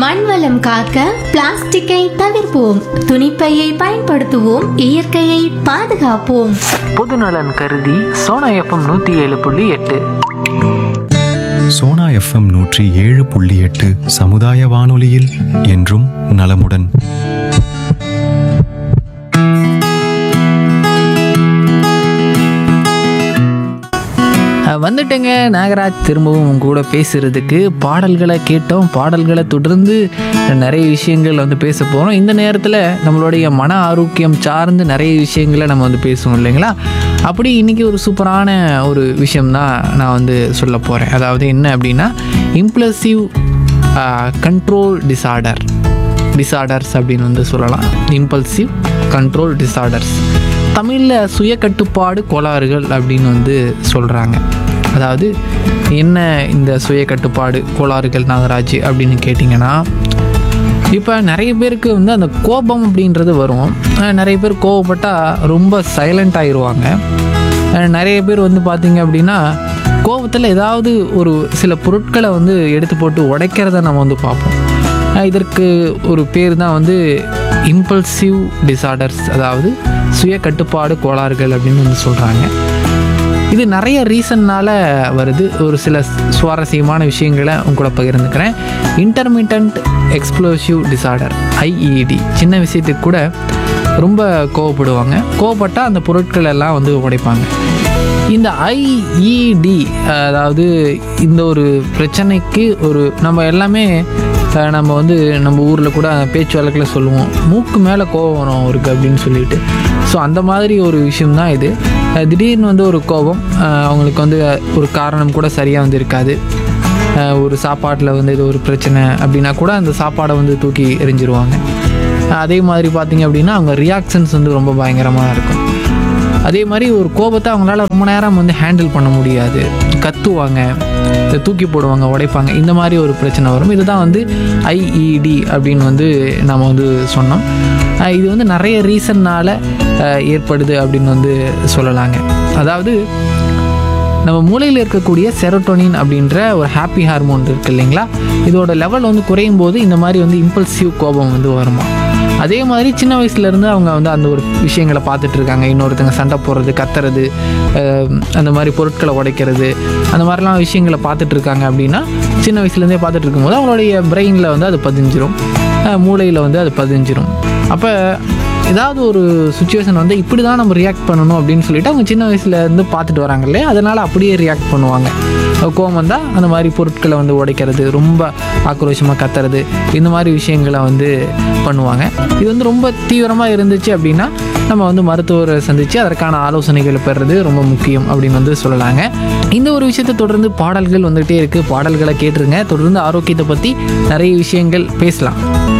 மண்வளம் காக்க பிளாஸ்டிக்கை தவிர்ப்போம் துணிப்பையை பயன்படுத்துவோம் இயற்கையை பாதுகாப்போம் பொதுநலன் கருதி சோனா எஃப்எம் நூற்றி ஏழு புள்ளி எட்டு சோனா எஃப்எம் நூற்றி ஏழு புள்ளி எட்டு சமுதாய வானொலியில் என்றும் நலமுடன் அஹ் வந்துட்டேங்க நாகராஜ் திரும்பவும் உங்க கூட பேசுறதுக்கு பாடல்களை கேட்டோம் பாடல்களை தொடர்ந்து நிறைய விஷயங்கள் வந்து பேச போகிறோம் இந்த நேரத்தில் நம்மளுடைய மன ஆரோக்கியம் சார்ந்து நிறைய விஷயங்களை நம்ம வந்து பேசுவோம் இல்லைங்களா அப்படி இன்னைக்கு ஒரு சூப்பரான ஒரு விஷயம் தான் நான் வந்து சொல்ல போகிறேன் அதாவது என்ன அப்படின்னா இம்ப்ளசிவ் கண்ட்ரோல் டிசார்டர் டிசார்டர்ஸ் அப்படின்னு வந்து சொல்லலாம் இம்பல்சிவ் கண்ட்ரோல் டிசார்டர்ஸ் தமிழில் சுய கட்டுப்பாடு கோளாறுகள் அப்படின்னு வந்து சொல்கிறாங்க அதாவது என்ன இந்த சுய கட்டுப்பாடு கோளாறுகள் நாகராஜ் அப்படின்னு கேட்டிங்கன்னா இப்போ நிறைய பேருக்கு வந்து அந்த கோபம் அப்படின்றது வரும் அஹ் நிறைய பேர் கோவப்பட்டால் ரொம்ப சைலண்ட் ஆயிடுவாங்க அஹ் நிறைய பேர் வந்து பார்த்தீங்க அப்படின்னா கோபத்தில் ஏதாவது ஒரு சில பொருட்களை வந்து எடுத்து போட்டு உடைக்கிறத நம்ம வந்து பார்ப்போம் அஹ் இதற்கு ஒரு பேர் தான் வந்து இம்பல்சிவ் டிசார்டர்ஸ் அதாவது சுய கட்டுப்பாடு கோளாறுகள் அப்படின்னு வந்து சொல்கிறாங்க இது நிறைய ரீசன்னால் வருது ஒரு சில சுவாரஸ்யமான விஷயங்களை உங்க கூட பகிர்ந்துக்கிறேன் இன்டர்மீட்டன்ட் எக்ஸ்ப்ளோசிவ் டிசார்டர் ஐஇடி சின்ன விஷயத்துக்கு கூட ரொம்ப கோவப்படுவாங்க கோவப்பட்டால் அந்த பொருட்கள் எல்லாம் வந்து உடைப்பாங்க இந்த ஐஇடி அதாவது இந்த ஒரு பிரச்சனைக்கு ஒரு நம்ம எல்லாமே அஹ், நம்ம வந்து நம்ம ஊரில் கூட பேச்சு வழக்கில் சொல்லுவோம் மூக்கு மேலே கோவம் வரும் அவருக்கு அப்படின்னு சொல்லிட்டு ஸோ அந்த மாதிரி ஒரு விஷயம் தான் இது அஹ், திடீர்னு வந்து ஒரு கோபம் அஹ், அவங்களுக்கு வந்து ஒரு காரணம் கூட சரியாக வந்து இருக்காது அஹ், ஒரு சாப்பாட்டில் வந்து இது ஒரு பிரச்சனை அப்படின்னா கூட அந்த சாப்பாடை வந்து தூக்கி எறிஞ்சிருவாங்க அஹ், அதே மாதிரி பார்த்தீங்க அப்படின்னா அவங்க ரியாக்ஷன்ஸ் வந்து ரொம்ப பயங்கரமாக இருக்கும் அதே மாதிரி ஒரு கோபத்தை அவங்களால ரொம்ப நேரம் வந்து ஹேண்டில் பண்ண முடியாது கத்துவாங்க இதை தூக்கி போடுவாங்க உடைப்பாங்க இந்த மாதிரி ஒரு பிரச்சனை வரும் இதுதான் வந்து ஐஇடி அப்படின்னு வந்து நம்ம வந்து சொன்னோம் அஹ் இது வந்து நிறைய ரீசன்னால் ஏற்படுது அப்படின்னு வந்து சொல்லலாங்க அதாவது நம்ம மூளையில் இருக்கக்கூடிய செரோட்டோனின் அப்படின்ற ஒரு ஹாப்பி ஹார்மோன் இருக்குது இல்லைங்களா இதோட லெவல் வந்து குறையும் போது இந்த மாதிரி வந்து இம்பல்சிவ் கோபம் வந்து வருமா அதே மாதிரி சின்ன வயசுலேருந்து அவங்க வந்து அந்த ஒரு விஷயங்களை பார்த்துட்டு இருக்காங்க இன்னொருத்தங்க சண்டை போடுறது கத்துறது அஹ், அந்த மாதிரி பொருட்களை உடைக்கிறது அந்த மாதிரிலாம் விஷயங்களை பார்த்துட்டு இருக்காங்க அப்படின்னா சின்ன வயசுலேருந்தே பார்த்துட்டு இருக்கும்போது அவங்களுடைய பிரெயினில் வந்து அது பதிஞ்சிரும் மூளையில் வந்து அது பதிஞ்சிரும் அப்போ ஏதாவது ஒரு சுச்சுவேஷன் வந்து இப்படி தான் நம்ம ரியாக்ட் பண்ணணும் அப்படின்னு சொல்லிட்டு அவங்க சின்ன வயசுல இருந்து பார்த்துட்டு வராங்க இல்லையா அதனால் அப்படியே ரியாக்ட் பண்ணுவாங்க கோவம் வந்தால் அந்த மாதிரி பொருட்களை வந்து உடைக்கிறது ரொம்ப ஆக்ரோஷமாக கத்துறது இந்த மாதிரி விஷயங்களை வந்து பண்ணுவாங்க இது வந்து ரொம்ப தீவிரமாக இருந்துச்சு அப்படின்னா நம்ம வந்து மருத்துவரை சந்தித்து அதற்கான ஆலோசனைகளை பெறுறது ரொம்ப முக்கியம் அப்படின்னு வந்து சொல்லலாங்க இந்த ஒரு விஷயத்தை தொடர்ந்து பாடல்கள் வந்துகிட்டே இருக்குது பாடல்களை கேட்டுருங்க தொடர்ந்து ஆரோக்கியத்தை பற்றி நிறைய விஷயங்கள் பேசலாம்